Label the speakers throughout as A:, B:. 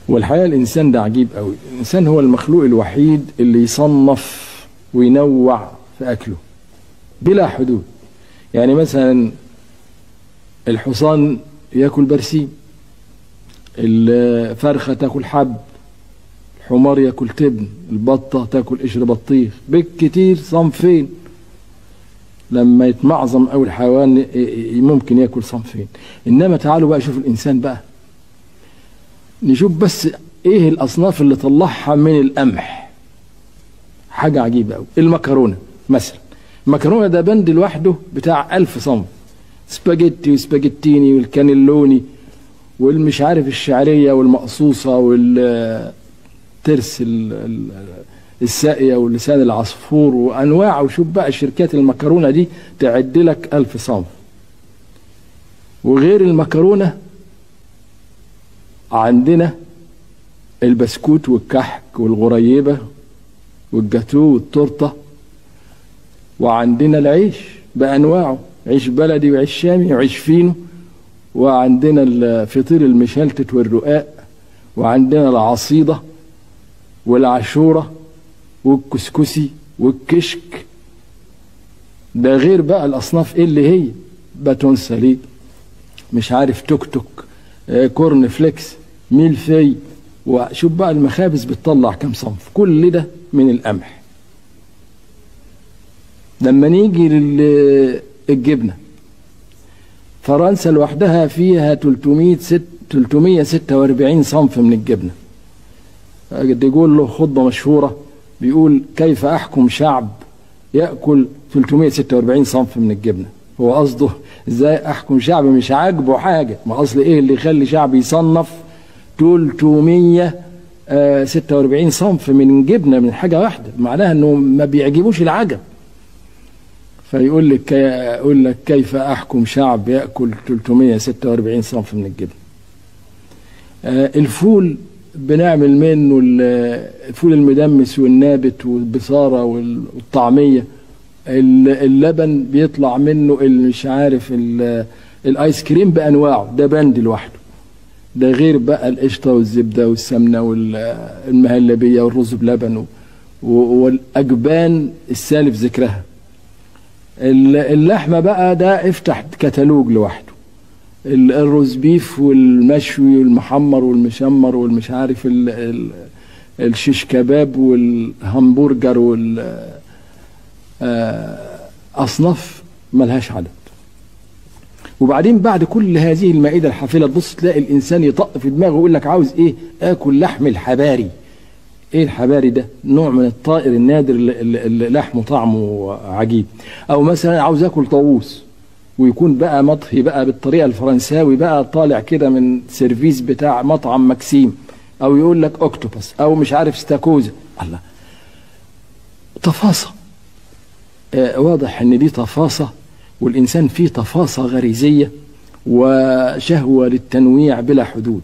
A: والحقيقه الانسان ده عجيب قوي الانسان هو المخلوق الوحيد اللي يصنف وينوع في اكله بلا حدود يعني مثلا الحصان ياكل برسيم الفرخه تاكل حب الحمار ياكل تبن البطه تاكل قشر بطيخ بالكتير صنفين لما يتمعظم أو الحيوان ممكن ياكل صنفين انما تعالوا بقى شوف الانسان بقى نشوف بس ايه الاصناف اللي طلعها من القمح حاجه عجيبه قوي المكرونه مثلا المكرونه ده بند لوحده بتاع ألف صنف سباجيتي وسباجيتيني والكانيلوني والمش عارف الشعريه والمقصوصه والترس الساقيه ولسان العصفور وانواع وشوف بقى شركات المكرونه دي تعد لك ألف صنف وغير المكرونه عندنا البسكوت والكحك والغريبه والجاتو والتورته وعندنا العيش بانواعه عيش بلدي وعيش شامي وعيش فينو وعندنا الفطير المشلتت والرقاق وعندنا العصيده والعشوره والكسكسي والكشك ده غير بقى الاصناف ايه اللي هي باتون سليب مش عارف توك توك آه كورن فليكس ميل في وشوف بقى المخابز بتطلع كم صنف كل ده من القمح لما نيجي للجبنه فرنسا لوحدها فيها 300 ست 346 صنف من الجبنه يقول له خطبه مشهوره بيقول كيف احكم شعب ياكل 346 صنف من الجبنه هو قصده ازاي احكم شعب مش عاجبه حاجه ما اصل ايه اللي يخلي شعب يصنف 346 صنف من جبنه من حاجه واحده معناها انه ما بيعجبوش العجب فيقول لك يقول لك كيف احكم شعب ياكل 346 صنف من الجبن الفول بنعمل منه الفول المدمس والنابت والبصاره والطعميه اللبن بيطلع منه اللي مش عارف الايس كريم بانواعه ده بند لوحده ده غير بقى القشطه والزبده والسمنه والمهلبيه والرز بلبن والاجبان السالف ذكرها اللحمه بقى ده افتح كتالوج لوحده الروز بيف والمشوي والمحمر والمشمر والمش عارف ال ال الشيش كباب والهمبرجر وال اصناف ملهاش عدد وبعدين بعد كل هذه المائده الحافله تبص تلاقي الانسان يطق في دماغه ويقول لك عاوز ايه اكل لحم الحباري ايه الحباري ده نوع من الطائر النادر اللي لحمه طعمه عجيب او مثلا عاوز اكل طاووس ويكون بقى مطهي بقى بالطريقه الفرنساوي بقى طالع كده من سيرفيس بتاع مطعم مكسيم او يقول لك اوكتوبس او مش عارف ستاكوزا الله تفاصة آه واضح ان دي تفاصة والانسان فيه تفاصة غريزية وشهوة للتنويع بلا حدود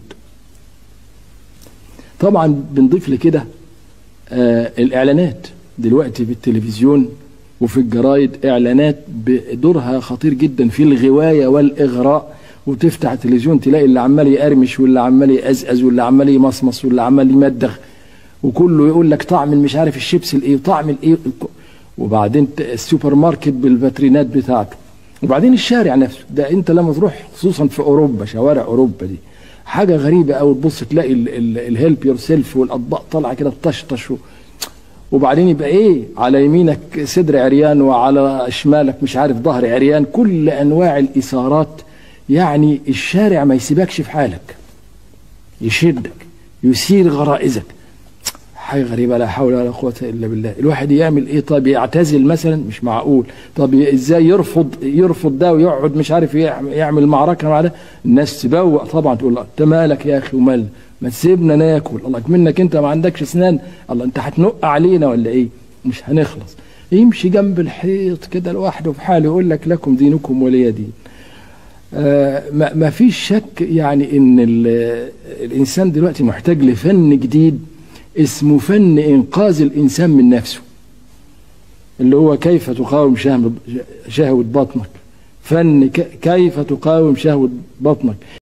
A: طبعا بنضيف لكده آه الاعلانات دلوقتي في التلفزيون وفي الجرايد اعلانات بدورها خطير جدا في الغوايه والاغراء وتفتح التلفزيون تلاقي اللي عمال يقرمش واللي عمال يقزقز واللي عمال يمصمص واللي عمال يمدغ وكله يقول لك طعم مش عارف الشيبس الايه وطعم الايه وبعدين السوبر ماركت بالفاترينات بتاعته وبعدين الشارع نفسه ده انت لما تروح خصوصا في اوروبا شوارع اوروبا دي حاجه غريبه قوي تبص تلاقي الهيلب يور سيلف والاطباق طالعه كده تطشطش وبعدين يبقى ايه على يمينك صدر عريان وعلى شمالك مش عارف ظهر عريان كل انواع الاثارات يعني الشارع ما يسيبكش في حالك يشدك يثير غرائزك حاجه غريبه لا حول ولا قوه الا بالله الواحد يعمل ايه طب يعتزل مثلا مش معقول طب ازاي يرفض يرفض ده ويقعد مش عارف يعمل معركه مع ده الناس تبوق طبعا تقول انت مالك يا اخي ومال ما تسيبنا ناكل الله منك انت ما عندكش اسنان الله انت هتنق علينا ولا ايه مش هنخلص يمشي جنب الحيط كده لوحده في حاله يقول لك لكم دينكم ولي دين آه ما فيش شك يعني ان الانسان دلوقتي محتاج لفن جديد اسمه فن انقاذ الانسان من نفسه اللي هو كيف تقاوم شهوة بطنك فن كيف تقاوم شهوة بطنك